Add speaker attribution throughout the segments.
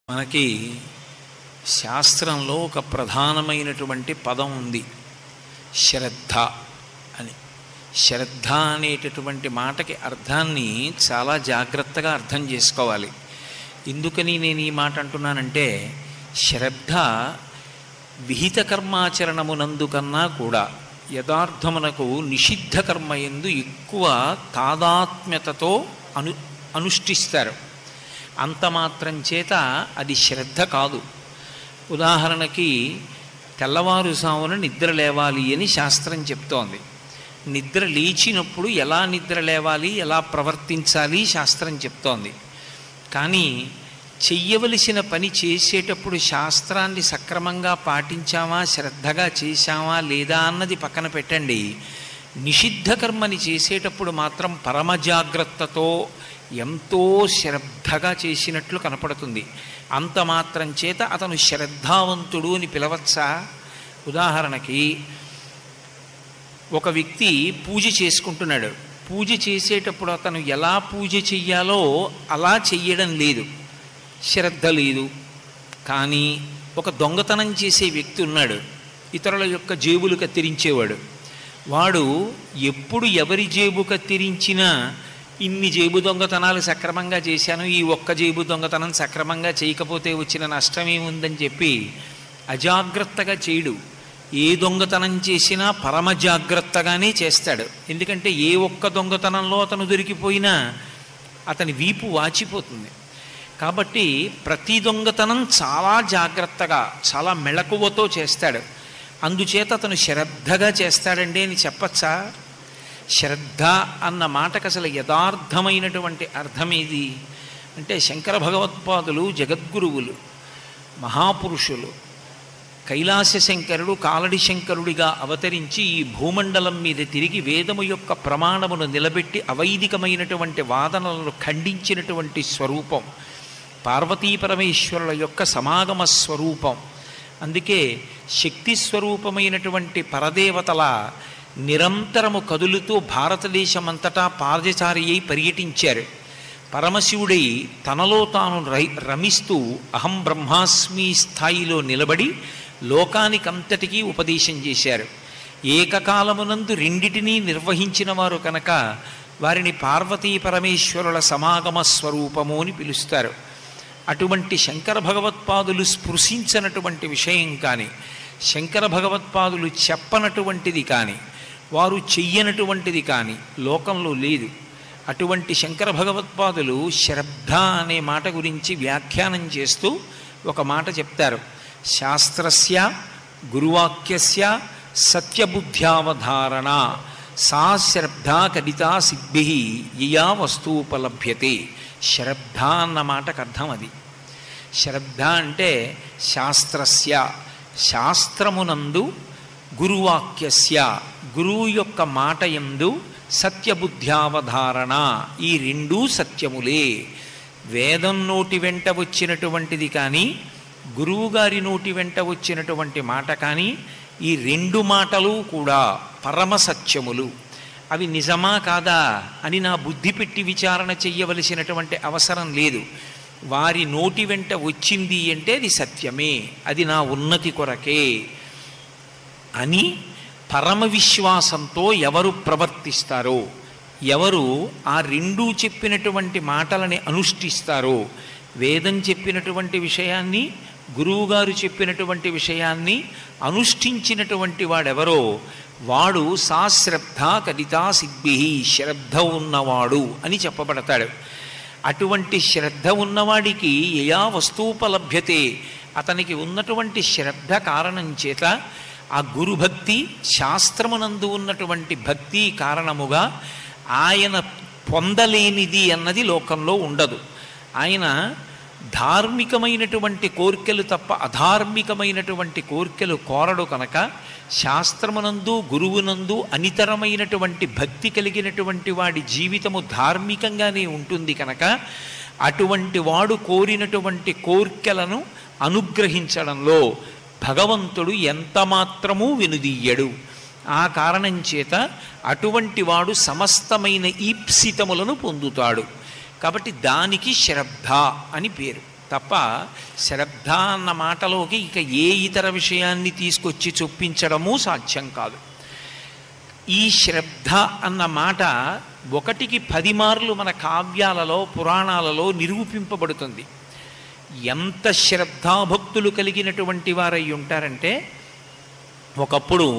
Speaker 1: మనకి శాస్త్రంలో ఒక ప్రధానమైనటువంటి పదం ఉంది శ్రద్ధ అని శ్రద్ధ అనేటటువంటి మాటకి అర్థాన్ని చాలా జాగ్రత్తగా అర్థం చేసుకోవాలి ఎందుకని నేను ఈ మాట అంటున్నానంటే శ్రద్ధ విహిత కర్మాచరణమునందు కన్నా కూడా యథార్థమునకు నిషిద్ధ కర్మ ఎందు ఎక్కువ తాదాత్మ్యతతో అను అనుష్ఠిస్తారు అంత మాత్రం చేత అది శ్రద్ధ కాదు ఉదాహరణకి తెల్లవారుసామున నిద్ర లేవాలి అని శాస్త్రం చెప్తోంది నిద్ర లేచినప్పుడు ఎలా నిద్ర లేవాలి ఎలా ప్రవర్తించాలి శాస్త్రం చెప్తోంది కానీ చెయ్యవలసిన పని చేసేటప్పుడు శాస్త్రాన్ని సక్రమంగా పాటించామా శ్రద్ధగా చేశామా లేదా అన్నది పక్కన పెట్టండి నిషిద్ధ కర్మని చేసేటప్పుడు మాత్రం పరమ జాగ్రత్తతో ఎంతో శ్రద్ధగా చేసినట్లు కనపడుతుంది అంత మాత్రం చేత అతను శ్రద్ధావంతుడు అని పిలవచ్చా ఉదాహరణకి ఒక వ్యక్తి పూజ చేసుకుంటున్నాడు పూజ చేసేటప్పుడు అతను ఎలా పూజ చెయ్యాలో అలా చెయ్యడం లేదు శ్రద్ధ లేదు కానీ ఒక దొంగతనం చేసే వ్యక్తి ఉన్నాడు ఇతరుల యొక్క జేబులు కత్తిరించేవాడు వాడు ఎప్పుడు ఎవరి జేబు కత్తిరించినా ఇన్ని జేబు దొంగతనాలు సక్రమంగా చేశాను ఈ ఒక్క జేబు దొంగతనం సక్రమంగా చేయకపోతే వచ్చిన నష్టమేముందని చెప్పి అజాగ్రత్తగా చేయడు ఏ దొంగతనం చేసినా పరమ జాగ్రత్తగానే చేస్తాడు ఎందుకంటే ఏ ఒక్క దొంగతనంలో అతను దొరికిపోయినా అతని వీపు వాచిపోతుంది కాబట్టి ప్రతి దొంగతనం చాలా జాగ్రత్తగా చాలా మెళకువతో చేస్తాడు అందుచేత అతను శ్రద్ధగా చేస్తాడండి అని చెప్పచ్చా శ్రద్ధ అన్న మాటకు అసలు యథార్థమైనటువంటి అర్థం ఏది అంటే శంకర భగవత్పాదులు జగద్గురువులు మహాపురుషులు కైలాస శంకరుడు కాలడి శంకరుడిగా అవతరించి ఈ భూమండలం మీద తిరిగి వేదము యొక్క ప్రమాణమును నిలబెట్టి అవైదికమైనటువంటి వాదనలను ఖండించినటువంటి స్వరూపం పార్వతీ పరమేశ్వరుల యొక్క సమాగమ స్వరూపం అందుకే శక్తి స్వరూపమైనటువంటి పరదేవతల నిరంతరము కదులుతూ భారతదేశమంతటా పాదచారి అయి పర్యటించారు పరమశివుడై తనలో తాను రై రమిస్తూ అహం బ్రహ్మాస్మి స్థాయిలో నిలబడి లోకానికంతటికీ ఉపదేశం చేశారు ఏకకాలమునందు రెండిటినీ నిర్వహించిన వారు కనుక వారిని పార్వతీ పరమేశ్వరుల సమాగమ స్వరూపము అని పిలుస్తారు అటువంటి శంకర భగవత్పాదులు స్పృశించనటువంటి విషయం కానీ శంకర భగవత్పాదులు చెప్పనటువంటిది కానీ వారు చెయ్యనటువంటిది కానీ లోకంలో లేదు అటువంటి శంకర భగవత్పాదులు శ్రద్ధ అనే మాట గురించి వ్యాఖ్యానం చేస్తూ ఒక మాట చెప్తారు శాస్త్రస్య గురువాక్యస్య సత్యబుద్ధ్యావధారణ సా శ్రద్ధ కడితా సిద్ధి యయా వస్తువుపలభ్యతే శ్రద్ధ అన్న మాటకు అర్థం అది శ్రద్ధ అంటే శాస్త్రస్య శాస్త్రమునందు గురువాక్యస్య గురువు యొక్క మాట ఎందు సత్యబుద్ధ్యావధారణ ఈ రెండూ సత్యములే వేదం నోటి వెంట వచ్చినటువంటిది కానీ గురువుగారి నోటి వెంట వచ్చినటువంటి మాట కానీ ఈ రెండు మాటలు కూడా పరమ సత్యములు అవి నిజమా కాదా అని నా బుద్ధి పెట్టి విచారణ చెయ్యవలసినటువంటి అవసరం లేదు వారి నోటి వెంట వచ్చింది అంటే అది సత్యమే అది నా ఉన్నతి కొరకే అని పరమ విశ్వాసంతో ఎవరు ప్రవర్తిస్తారో ఎవరు ఆ రెండూ చెప్పినటువంటి మాటలని అనుష్ఠిస్తారో వేదం చెప్పినటువంటి విషయాన్ని గురువుగారు చెప్పినటువంటి విషయాన్ని అనుష్ఠించినటువంటి వాడెవరో వాడు సా శ్రద్ధ కదితా సిద్ధి శ్రద్ధ ఉన్నవాడు అని చెప్పబడతాడు అటువంటి శ్రద్ధ ఉన్నవాడికి యయా వస్తువుపలభ్యతే అతనికి ఉన్నటువంటి శ్రద్ధ కారణం చేత ఆ గురుభక్తి శాస్త్రమునందు ఉన్నటువంటి భక్తి కారణముగా ఆయన పొందలేనిది అన్నది లోకంలో ఉండదు ఆయన ధార్మికమైనటువంటి కోర్కెలు తప్ప అధార్మికమైనటువంటి కోర్కెలు కోరడు కనుక శాస్త్రమునందు గురువునందు అనితరమైనటువంటి భక్తి కలిగినటువంటి వాడి జీవితము ధార్మికంగానే ఉంటుంది కనుక అటువంటి వాడు కోరినటువంటి కోర్కెలను అనుగ్రహించడంలో భగవంతుడు ఎంత మాత్రమూ వెనుదీయడు ఆ కారణం చేత అటువంటి వాడు సమస్తమైన ఈప్సితములను పొందుతాడు కాబట్టి దానికి శ్రద్ధ అని పేరు తప్ప శ్రద్ధ అన్న మాటలోకి ఇక ఏ ఇతర విషయాన్ని తీసుకొచ్చి చొప్పించడము సాధ్యం కాదు ఈ శ్రద్ధ అన్న మాట ఒకటికి పది మార్లు మన కావ్యాలలో పురాణాలలో నిరూపింపబడుతుంది ఎంత శ్రద్ధాభక్తులు కలిగినటువంటి వారై ఉంటారంటే ఒకప్పుడు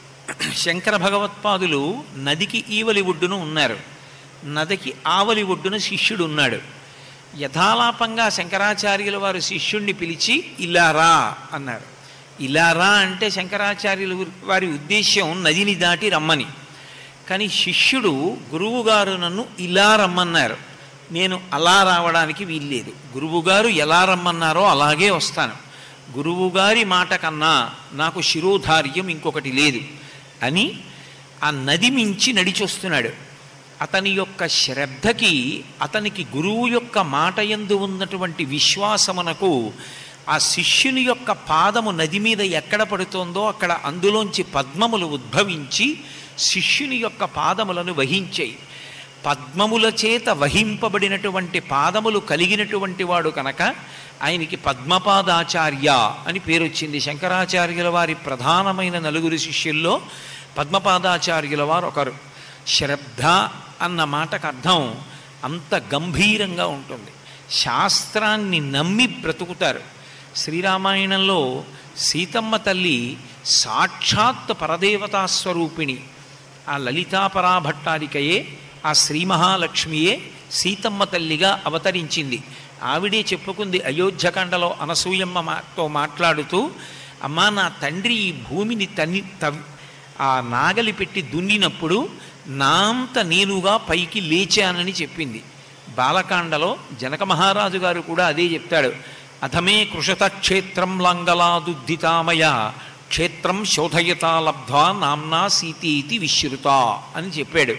Speaker 1: శంకర భగవత్పాదులు నదికి ఈవలి ఒడ్డున ఉన్నారు నదికి ఆవలి ఒడ్డున శిష్యుడు ఉన్నాడు యథాలాపంగా శంకరాచార్యుల వారు శిష్యుణ్ణి పిలిచి ఇలా రా అన్నారు ఇలా రా అంటే శంకరాచార్యుల వారి ఉద్దేశ్యం నదిని దాటి రమ్మని కానీ శిష్యుడు గురువుగారు నన్ను ఇలా రమ్మన్నారు నేను అలా రావడానికి వీల్లేదు గురువుగారు ఎలా రమ్మన్నారో అలాగే వస్తాను గురువుగారి మాట కన్నా నాకు శిరోధార్యం ఇంకొకటి లేదు అని ఆ నది మించి నడిచొస్తున్నాడు అతని యొక్క శ్రద్ధకి అతనికి గురువు యొక్క మాట యందు ఉన్నటువంటి విశ్వాసమునకు ఆ శిష్యుని యొక్క పాదము నది మీద ఎక్కడ పడుతోందో అక్కడ అందులోంచి పద్మములు ఉద్భవించి శిష్యుని యొక్క పాదములను వహించాయి పద్మముల చేత వహింపబడినటువంటి పాదములు కలిగినటువంటి వాడు కనుక ఆయనకి పద్మపాదాచార్య అని పేరు వచ్చింది శంకరాచార్యుల వారి ప్రధానమైన నలుగురు శిష్యుల్లో పద్మపాదాచార్యుల వారు ఒకరు శ్రద్ధ అన్న మాటకు అర్థం అంత గంభీరంగా ఉంటుంది శాస్త్రాన్ని నమ్మి బ్రతుకుతారు శ్రీరామాయణంలో సీతమ్మ తల్లి సాక్షాత్ పరదేవతా స్వరూపిణి ఆ లలితాపరాభట్టారికయే ఆ శ్రీ మహాలక్ష్మియే సీతమ్మ తల్లిగా అవతరించింది ఆవిడే చెప్పుకుంది అయోధ్యకాండలో అనసూయమ్మ మాతో మాట్లాడుతూ అమ్మా నా తండ్రి ఈ భూమిని తన్ని తవ్ ఆ నాగలి పెట్టి దున్నినప్పుడు నాంత నేనుగా పైకి లేచానని చెప్పింది బాలకాండలో జనక మహారాజు గారు కూడా అదే చెప్తాడు అథమే కృషత క్షేత్రం లంగలాదుద్దితామయ క్షేత్రం శోధయతా లబ్ధ్వా నామ్నా సీతీతి విశ్రుత అని చెప్పాడు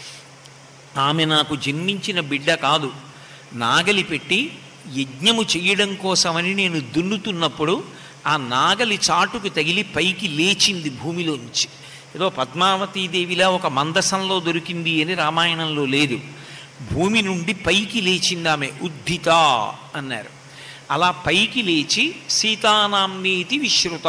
Speaker 1: ఆమె నాకు జన్మించిన బిడ్డ కాదు నాగలి పెట్టి యజ్ఞము చెయ్యడం కోసమని నేను దున్నుతున్నప్పుడు ఆ నాగలి చాటుకు తగిలి పైకి లేచింది భూమిలోంచి ఏదో పద్మావతీదేవిలా ఒక మందసంలో దొరికింది అని రామాయణంలో లేదు భూమి నుండి పైకి లేచింది ఆమె ఉద్ధిత అన్నారు అలా పైకి లేచి సీతానాంనీతి విశ్రుత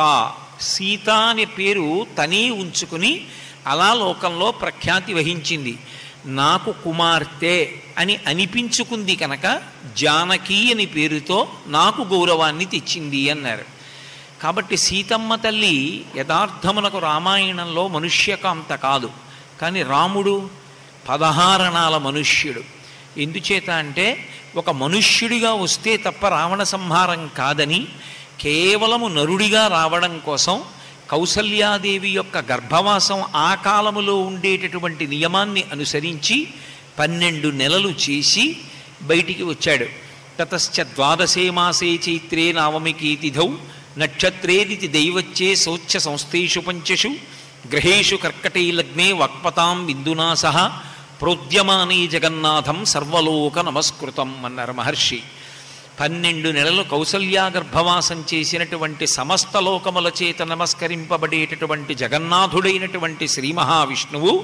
Speaker 1: సీత అనే పేరు తనే ఉంచుకుని అలా లోకంలో ప్రఖ్యాతి వహించింది నాకు కుమార్తె అని అనిపించుకుంది కనుక జానకి అని పేరుతో నాకు గౌరవాన్ని తెచ్చింది అన్నారు కాబట్టి సీతమ్మ తల్లి యథార్థమునకు రామాయణంలో మనుష్యకాంత కాదు కానీ రాముడు పదహారణాల మనుష్యుడు ఎందుచేత అంటే ఒక మనుష్యుడిగా వస్తే తప్ప రావణ సంహారం కాదని కేవలము నరుడిగా రావడం కోసం కౌసల్యాదేవి యొక్క గర్భవాసం ఆ కాలములో ఉండేటటువంటి నియమాన్ని అనుసరించి పన్నెండు నెలలు చేసి బయటికి వచ్చాడు తతశ్చ ద్వాదశే మాసే చైత్రే నావమికి తిథౌ నక్షత్రేదితి దైవచ్చే శౌచ్య సంస్థేషు పంచషు గ్రహేషు కర్కటే లగ్నే వాక్పతాం బిందునా సహ ప్రోద్యమానే జగన్నాథం సర్వలోక నమస్కృతం అన్నారు మహర్షి పన్నెండు నెలలు కౌసల్యా గర్భవాసం చేసినటువంటి సమస్త లోకముల చేత నమస్కరింపబడేటటువంటి జగన్నాథుడైనటువంటి శ్రీ మహావిష్ణువు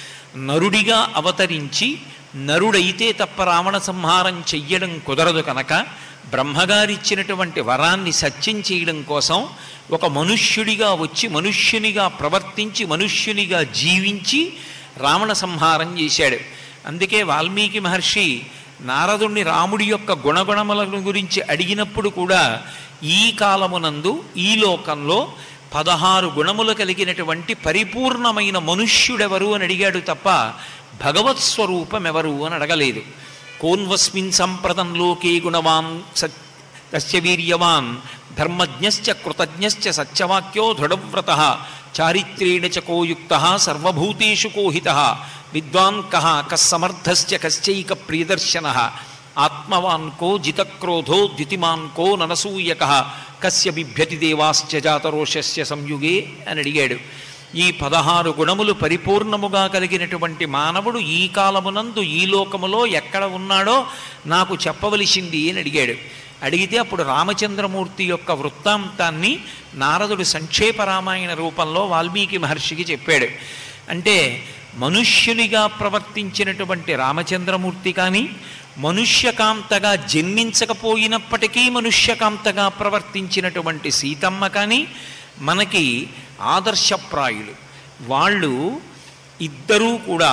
Speaker 1: నరుడిగా అవతరించి నరుడైతే తప్ప రావణ సంహారం చెయ్యడం కుదరదు కనుక బ్రహ్మగారిచ్చినటువంటి వరాన్ని సత్యం చేయడం కోసం ఒక మనుష్యుడిగా వచ్చి మనుష్యునిగా ప్రవర్తించి మనుష్యునిగా జీవించి రావణ సంహారం చేశాడు అందుకే వాల్మీకి మహర్షి నారదుణ్ణి రాముడి యొక్క గుణగుణముల గురించి అడిగినప్పుడు కూడా ఈ కాలమునందు ఈ లోకంలో పదహారు గుణములు కలిగినటువంటి పరిపూర్ణమైన మనుష్యుడెవరు అని అడిగాడు తప్ప భగవత్ స్వరూపం ఎవరు అని అడగలేదు కోన్వస్మిన్ సంప్రదం లోకే గుణవాన్ సత్ తస్య వీర్యవాన్ ధర్మజ్ఞశ్చ కృతజ్ఞశ్చ సత్యవాక్యో దృఢవ్రత చారిత్రేణ చ కోయుక్త సర్వభూతేషు కోహిత విద్వాన్ కః కస్సమర్థశ్చ కశ్చైక ప్రియదర్శన ఆత్మవాన్ కో జితక్రోధో ద్యుతిమాన్ కో ననసూయక కస్య బిభ్యతి దేవాశ్చ జాతరోషస్య సంయుగే అని అడిగాడు ఈ పదహారు గుణములు పరిపూర్ణముగా కలిగినటువంటి మానవుడు ఈ కాలమునందు ఈ లోకములో ఎక్కడ ఉన్నాడో నాకు చెప్పవలసింది అని అడిగాడు అడిగితే అప్పుడు రామచంద్రమూర్తి యొక్క వృత్తాంతాన్ని నారదుడు సంక్షేప రామాయణ రూపంలో వాల్మీకి మహర్షికి చెప్పాడు అంటే మనుష్యునిగా ప్రవర్తించినటువంటి రామచంద్రమూర్తి కానీ మనుష్యకాంతగా జన్మించకపోయినప్పటికీ మనుష్యకాంతగా ప్రవర్తించినటువంటి సీతమ్మ కానీ మనకి ఆదర్శప్రాయులు వాళ్ళు ఇద్దరూ కూడా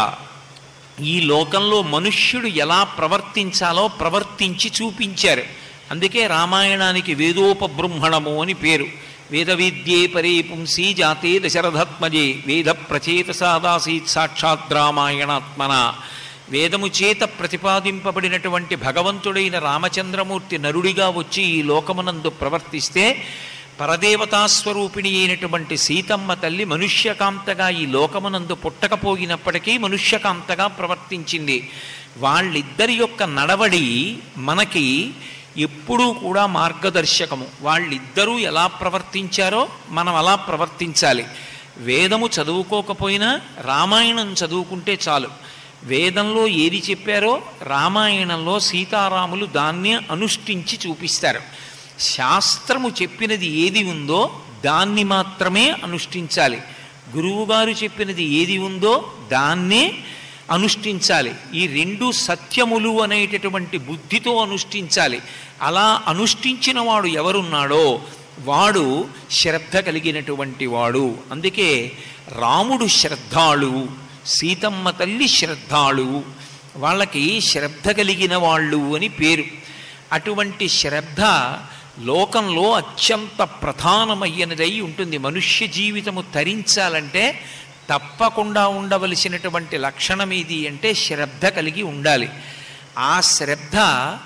Speaker 1: ఈ లోకంలో మనుష్యుడు ఎలా ప్రవర్తించాలో ప్రవర్తించి చూపించారు అందుకే రామాయణానికి వేదోపబృంహణము అని పేరు వేద విద్యే పరే పుంసి జాతే దశరథత్మజే వేద ప్రచేత సాదాసీత్ సాక్షాత్ రామాయణాత్మన వేదము చేత ప్రతిపాదింపబడినటువంటి భగవంతుడైన రామచంద్రమూర్తి నరుడిగా వచ్చి ఈ లోకమునందు ప్రవర్తిస్తే పరదేవతాస్వరూపిణి అయినటువంటి సీతమ్మ తల్లి మనుష్యకాంతగా ఈ లోకమునందు పుట్టకపోయినప్పటికీ మనుష్యకాంతగా ప్రవర్తించింది వాళ్ళిద్దరి యొక్క నడవడి మనకి ఎప్పుడూ కూడా మార్గదర్శకము వాళ్ళిద్దరూ ఎలా ప్రవర్తించారో మనం అలా ప్రవర్తించాలి వేదము చదువుకోకపోయినా రామాయణం చదువుకుంటే చాలు వేదంలో ఏది చెప్పారో రామాయణంలో సీతారాములు దాన్ని అనుష్ఠించి చూపిస్తారు శాస్త్రము చెప్పినది ఏది ఉందో దాన్ని మాత్రమే అనుష్ఠించాలి గురువుగారు చెప్పినది ఏది ఉందో దాన్నే అనుష్ఠించాలి ఈ రెండు సత్యములు అనేటటువంటి బుద్ధితో అనుష్ఠించాలి అలా అనుష్ఠించిన వాడు ఎవరున్నాడో వాడు శ్రద్ధ కలిగినటువంటి వాడు అందుకే రాముడు శ్రద్ధాళువు సీతమ్మ తల్లి శ్రద్ధాళువు వాళ్ళకి శ్రద్ధ కలిగిన వాళ్ళు అని పేరు అటువంటి శ్రద్ధ లోకంలో అత్యంత ప్రధానమైనదై ఉంటుంది మనుష్య జీవితము తరించాలంటే తప్పకుండా ఉండవలసినటువంటి లక్షణం ఏది అంటే శ్రద్ధ కలిగి ఉండాలి ఆ శ్రద్ధ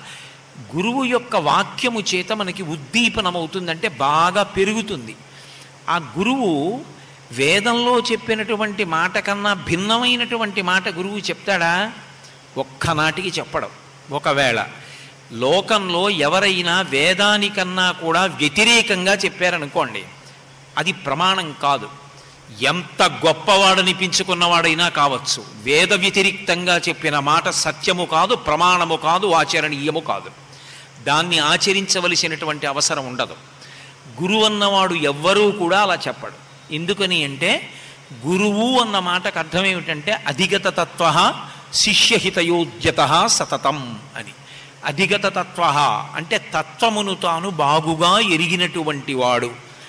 Speaker 1: గురువు యొక్క వాక్యము చేత మనకి ఉద్దీపనమవుతుందంటే బాగా పెరుగుతుంది ఆ గురువు వేదంలో చెప్పినటువంటి మాట కన్నా భిన్నమైనటువంటి మాట గురువు చెప్తాడా ఒక్కనాటికి చెప్పడం ఒకవేళ లోకంలో ఎవరైనా వేదానికన్నా కూడా వ్యతిరేకంగా చెప్పారనుకోండి అది ప్రమాణం కాదు ఎంత గొప్పవాడనిపించుకున్నవాడైనా కావచ్చు వేద వ్యతిరిక్తంగా చెప్పిన మాట సత్యము కాదు ప్రమాణము కాదు ఆచరణీయము కాదు దాన్ని ఆచరించవలసినటువంటి అవసరం ఉండదు గురువు అన్నవాడు ఎవ్వరూ కూడా అలా చెప్పడు ఎందుకని అంటే గురువు అన్న మాటకు అర్థం ఏమిటంటే అధిగత తత్వ శిష్యహితయోద్యత సతతం అని అధిగత తత్వ అంటే తత్వమును తాను బాగుగా ఎరిగినటువంటి వాడు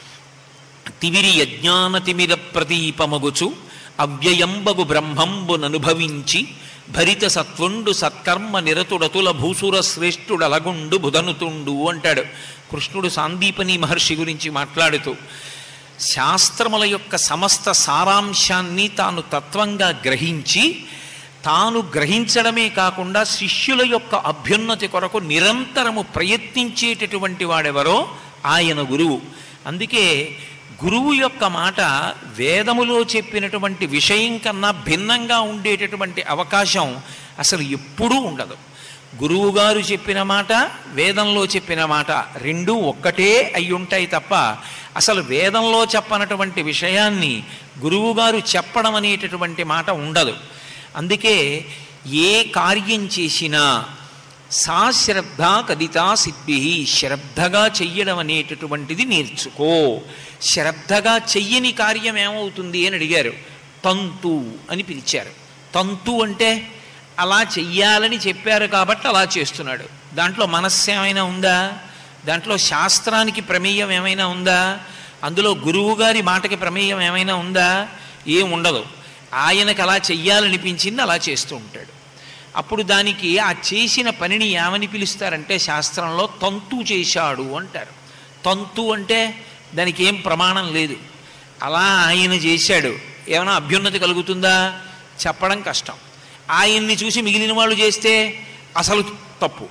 Speaker 1: తివిరి యజ్ఞాన తిమిర ప్రదీపమగుచు అవ్యయంబగు బ్రహ్మంబుననుభవించి భరిత సత్వుండు సత్కర్మ నిరతుడతుల భూసుర శ్రేష్ఠుడలగుండు బుధనుతుండు అంటాడు కృష్ణుడు సాందీపని మహర్షి గురించి మాట్లాడుతూ శాస్త్రముల యొక్క సమస్త సారాంశాన్ని తాను తత్వంగా గ్రహించి తాను గ్రహించడమే కాకుండా శిష్యుల యొక్క అభ్యున్నతి కొరకు నిరంతరము ప్రయత్నించేటటువంటి వాడెవరో ఆయన గురువు అందుకే గురువు యొక్క మాట వేదములో చెప్పినటువంటి విషయం కన్నా భిన్నంగా ఉండేటటువంటి అవకాశం అసలు ఎప్పుడూ ఉండదు గురువుగారు చెప్పిన మాట వేదంలో చెప్పిన మాట రెండూ ఒక్కటే అయి ఉంటాయి తప్ప అసలు వేదంలో చెప్పనటువంటి విషయాన్ని గురువుగారు చెప్పడం అనేటటువంటి మాట ఉండదు అందుకే ఏ కార్యం చేసినా సా శ్రద్ధ కదితా సిద్ధి శ్రద్ధగా చెయ్యడం అనేటటువంటిది నేర్చుకో శ్రద్ధగా చెయ్యని కార్యం ఏమవుతుంది అని అడిగారు తంతు అని పిలిచారు తంతు అంటే అలా చెయ్యాలని చెప్పారు కాబట్టి అలా చేస్తున్నాడు దాంట్లో మనస్సు ఏమైనా ఉందా దాంట్లో శాస్త్రానికి ప్రమేయం ఏమైనా ఉందా అందులో గురువుగారి మాటకి ప్రమేయం ఏమైనా ఉందా ఏం ఉండదు ఆయనకు అలా చెయ్యాలనిపించింది అలా చేస్తూ ఉంటాడు అప్పుడు దానికి ఆ చేసిన పనిని ఏమని పిలుస్తారంటే శాస్త్రంలో తంతు చేశాడు అంటారు తంతు అంటే దానికి ఏం ప్రమాణం లేదు అలా ఆయన చేశాడు ఏమైనా అభ్యున్నతి కలుగుతుందా చెప్పడం కష్టం ఆయన్ని చూసి మిగిలిన వాళ్ళు చేస్తే అసలు తప్పు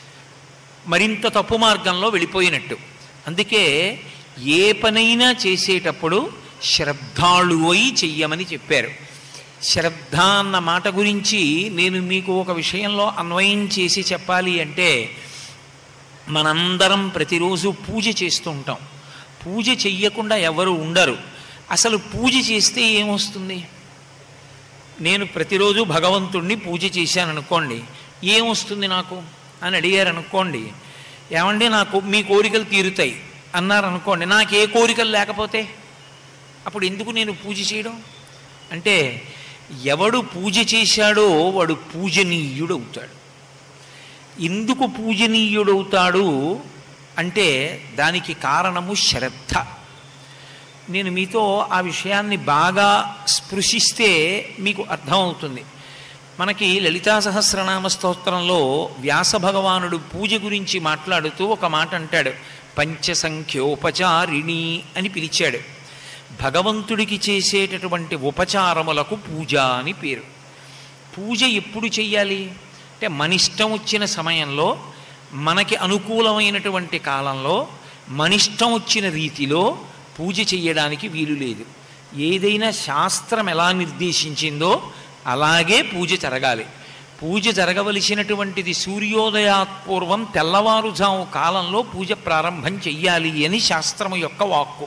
Speaker 1: మరింత తప్పు మార్గంలో వెళ్ళిపోయినట్టు అందుకే ఏ పనైనా చేసేటప్పుడు శ్రద్ధాళువై చెయ్యమని చెప్పారు శ్రద్ధ అన్న మాట గురించి నేను మీకు ఒక విషయంలో అన్వయం చేసి చెప్పాలి అంటే మనందరం ప్రతిరోజు పూజ చేస్తూ ఉంటాం పూజ చెయ్యకుండా ఎవరు ఉండరు అసలు పూజ చేస్తే ఏమొస్తుంది నేను ప్రతిరోజు భగవంతుణ్ణి పూజ చేశాను అనుకోండి ఏమొస్తుంది నాకు అని అడిగారు అనుకోండి ఏమండి నాకు మీ కోరికలు తీరుతాయి అన్నారు అనుకోండి నాకు ఏ కోరికలు లేకపోతే అప్పుడు ఎందుకు నేను పూజ చేయడం అంటే ఎవడు పూజ చేశాడో వాడు పూజనీయుడు అవుతాడు ఎందుకు పూజనీయుడవుతాడు అంటే దానికి కారణము శ్రద్ధ నేను మీతో ఆ విషయాన్ని బాగా స్పృశిస్తే మీకు అర్థమవుతుంది మనకి లలితా సహస్రనామ స్తోత్రంలో వ్యాస భగవానుడు పూజ గురించి మాట్లాడుతూ ఒక మాట అంటాడు పంచసంఖ్యోపచారిణి అని పిలిచాడు భగవంతుడికి చేసేటటువంటి ఉపచారములకు పూజ అని పేరు పూజ ఎప్పుడు చెయ్యాలి అంటే మన ఇష్టం వచ్చిన సమయంలో మనకి అనుకూలమైనటువంటి కాలంలో మనిష్టం వచ్చిన రీతిలో పూజ చెయ్యడానికి వీలు లేదు ఏదైనా శాస్త్రం ఎలా నిర్దేశించిందో అలాగే పూజ జరగాలి పూజ జరగవలసినటువంటిది సూర్యోదయాత్ పూర్వం తెల్లవారుజాము కాలంలో పూజ ప్రారంభం చెయ్యాలి అని శాస్త్రము యొక్క వాక్కు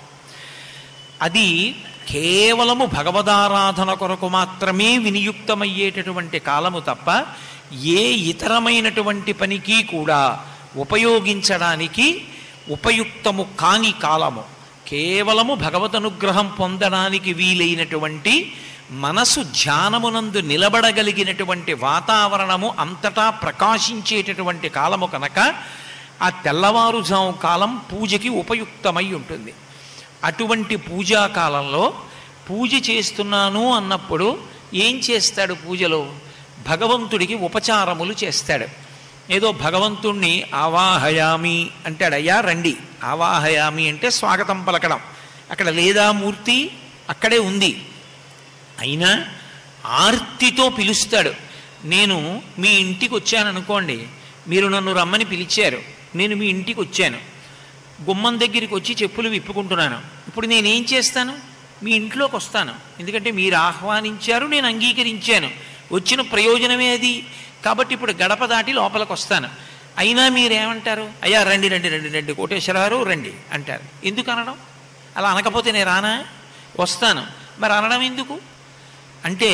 Speaker 1: అది కేవలము భగవదారాధన కొరకు మాత్రమే వినియుక్తమయ్యేటటువంటి కాలము తప్ప ఏ ఇతరమైనటువంటి పనికి కూడా ఉపయోగించడానికి ఉపయుక్తము కాని కాలము కేవలము భగవద్ అనుగ్రహం పొందడానికి వీలైనటువంటి మనసు ధ్యానమునందు నిలబడగలిగినటువంటి వాతావరణము అంతటా ప్రకాశించేటటువంటి కాలము కనుక ఆ తెల్లవారుజాము కాలం పూజకి ఉపయుక్తమై ఉంటుంది అటువంటి పూజా కాలంలో పూజ చేస్తున్నాను అన్నప్పుడు ఏం చేస్తాడు పూజలో భగవంతుడికి ఉపచారములు చేస్తాడు ఏదో భగవంతుణ్ణి ఆవాహయామి అంటాడయ్యా రండి ఆవాహయామి అంటే స్వాగతం పలకడం అక్కడ లేదా మూర్తి అక్కడే ఉంది అయినా ఆర్తితో పిలుస్తాడు నేను మీ ఇంటికి వచ్చాను అనుకోండి మీరు నన్ను రమ్మని పిలిచారు నేను మీ ఇంటికి వచ్చాను గుమ్మం దగ్గరికి వచ్చి చెప్పులు విప్పుకుంటున్నాను ఇప్పుడు నేనేం చేస్తాను మీ ఇంట్లోకి వస్తాను ఎందుకంటే మీరు ఆహ్వానించారు నేను అంగీకరించాను వచ్చిన ప్రయోజనమే అది కాబట్టి ఇప్పుడు గడప దాటి లోపలికి వస్తాను అయినా మీరేమంటారు అయ్యా రండి రండి రండి రండి కోటేశ్వరరావు రండి అంటారు ఎందుకు అనడం అలా అనకపోతే నేను రానా వస్తాను మరి అనడం ఎందుకు అంటే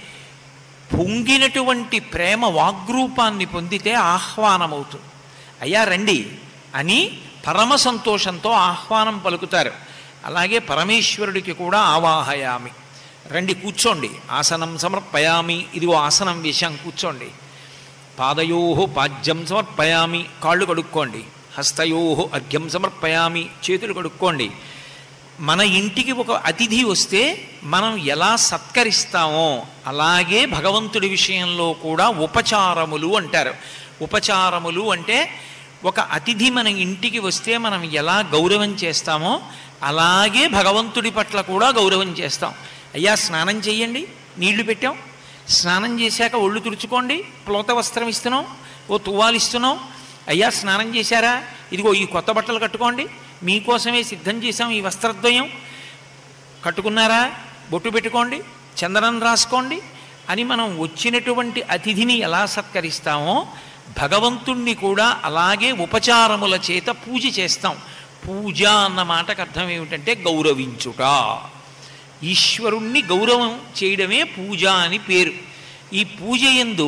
Speaker 1: పొంగినటువంటి ప్రేమ వాగ్రూపాన్ని పొందితే ఆహ్వానమవుతుంది అయ్యా రండి అని పరమ సంతోషంతో ఆహ్వానం పలుకుతారు అలాగే పరమేశ్వరుడికి కూడా ఆవాహయామి రండి కూర్చోండి ఆసనం సమర్పయామి ఇదిగో ఆసనం వేశాం కూర్చోండి పాదయో పాద్యం సమర్పయామి కాళ్ళు కడుక్కోండి హస్తయో అర్ఘ్యం సమర్పయామి చేతులు కడుక్కోండి మన ఇంటికి ఒక అతిథి వస్తే మనం ఎలా సత్కరిస్తామో అలాగే భగవంతుడి విషయంలో కూడా ఉపచారములు అంటారు ఉపచారములు అంటే ఒక అతిథి మన ఇంటికి వస్తే మనం ఎలా గౌరవం చేస్తామో అలాగే భగవంతుడి పట్ల కూడా గౌరవం చేస్తాం అయ్యా స్నానం చెయ్యండి నీళ్లు పెట్టాం స్నానం చేశాక ఒళ్ళు తుడుచుకోండి ప్లోత వస్త్రం ఇస్తున్నాం ఓ తువ్వాలు ఇస్తున్నాం అయ్యా స్నానం చేశారా ఇదిగో ఈ కొత్త బట్టలు కట్టుకోండి మీకోసమే సిద్ధం చేశాం ఈ వస్త్రద్వయం కట్టుకున్నారా బొట్టు పెట్టుకోండి చందనం రాసుకోండి అని మనం వచ్చినటువంటి అతిథిని ఎలా సత్కరిస్తామో భగవంతుణ్ణి కూడా అలాగే ఉపచారముల చేత పూజ చేస్తాం పూజ అన్న మాటకు అర్థం ఏమిటంటే గౌరవించుట ఈశ్వరుణ్ణి గౌరవం చేయడమే పూజ అని పేరు ఈ పూజ ఎందు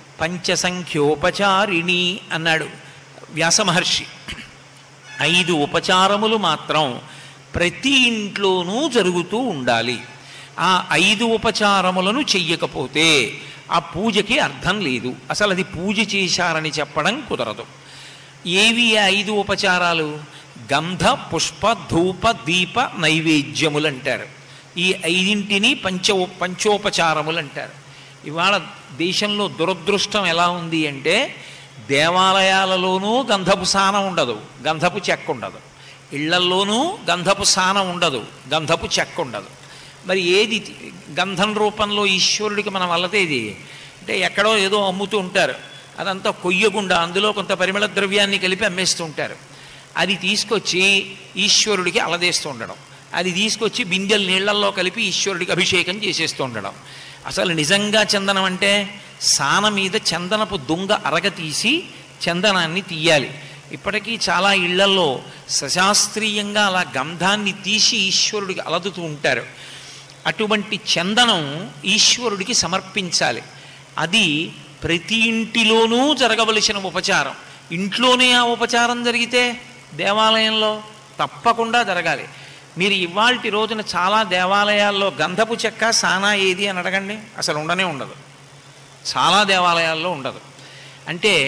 Speaker 1: పంచసంఖ్యోపచారిణి అన్నాడు వ్యాసమహర్షి ఐదు ఉపచారములు మాత్రం ప్రతి ఇంట్లోనూ జరుగుతూ ఉండాలి ఆ ఐదు ఉపచారములను చెయ్యకపోతే ఆ పూజకి అర్థం లేదు అసలు అది పూజ చేశారని చెప్పడం కుదరదు ఏవి ఆ ఐదు ఉపచారాలు గంధ పుష్ప ధూప దీప నైవేద్యములు అంటారు ఈ ఐదింటిని పంచ పంచోపచారములు అంటారు ఇవాళ దేశంలో దురదృష్టం ఎలా ఉంది అంటే దేవాలయాలలోనూ గంధపు సానం ఉండదు గంధపు చెక్క ఉండదు ఇళ్లల్లోనూ గంధపు సానం ఉండదు గంధపు చెక్క ఉండదు మరి ఏది గంధం రూపంలో ఈశ్వరుడికి మనం అల్లతేది అంటే ఎక్కడో ఏదో అమ్ముతూ ఉంటారు అదంతా కొయ్యకుండా అందులో కొంత పరిమళ ద్రవ్యాన్ని కలిపి అమ్మేస్తూ ఉంటారు అది తీసుకొచ్చి ఈశ్వరుడికి అలదేస్తూ ఉండడం అది తీసుకొచ్చి బిందెల నీళ్లల్లో కలిపి ఈశ్వరుడికి అభిషేకం చేసేస్తూ ఉండడం అసలు నిజంగా చందనం అంటే సాన మీద చందనపు దొంగ అరగ తీసి చందనాన్ని తీయాలి ఇప్పటికీ చాలా ఇళ్లలో సశాస్త్రీయంగా అలా గంధాన్ని తీసి ఈశ్వరుడికి అలదుతూ ఉంటారు అటువంటి చందనం ఈశ్వరుడికి సమర్పించాలి అది ప్రతి ఇంటిలోనూ జరగవలసిన ఉపచారం ఇంట్లోనే ఆ ఉపచారం జరిగితే దేవాలయంలో తప్పకుండా జరగాలి మీరు ఇవాల్టి రోజున చాలా దేవాలయాల్లో గంధపు చెక్క సానా ఏది అని అడగండి అసలు ఉండనే ఉండదు చాలా దేవాలయాల్లో ఉండదు అంటే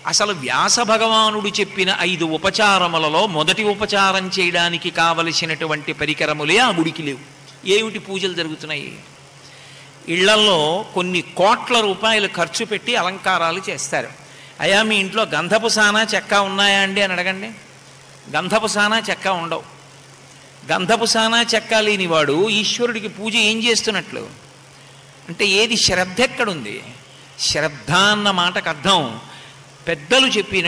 Speaker 1: అసలు వ్యాస భగవానుడు చెప్పిన ఐదు ఉపచారములలో మొదటి ఉపచారం చేయడానికి కావలసినటువంటి పరికరములే ఆ గుడికి లేవు ఏమిటి పూజలు జరుగుతున్నాయి ఇళ్లల్లో కొన్ని కోట్ల రూపాయలు ఖర్చు పెట్టి అలంకారాలు చేస్తారు అయా మీ ఇంట్లో గంధపు సానా చెక్క ఉన్నాయా అండి అని అడగండి గంధపు సానా చెక్క ఉండవు గంధపు సానా చెక్క లేనివాడు ఈశ్వరుడికి పూజ ఏం చేస్తున్నట్లు అంటే ఏది శ్రద్ధ ఎక్కడుంది శ్రద్ధ అన్న మాటకు అర్థం పెద్దలు చెప్పిన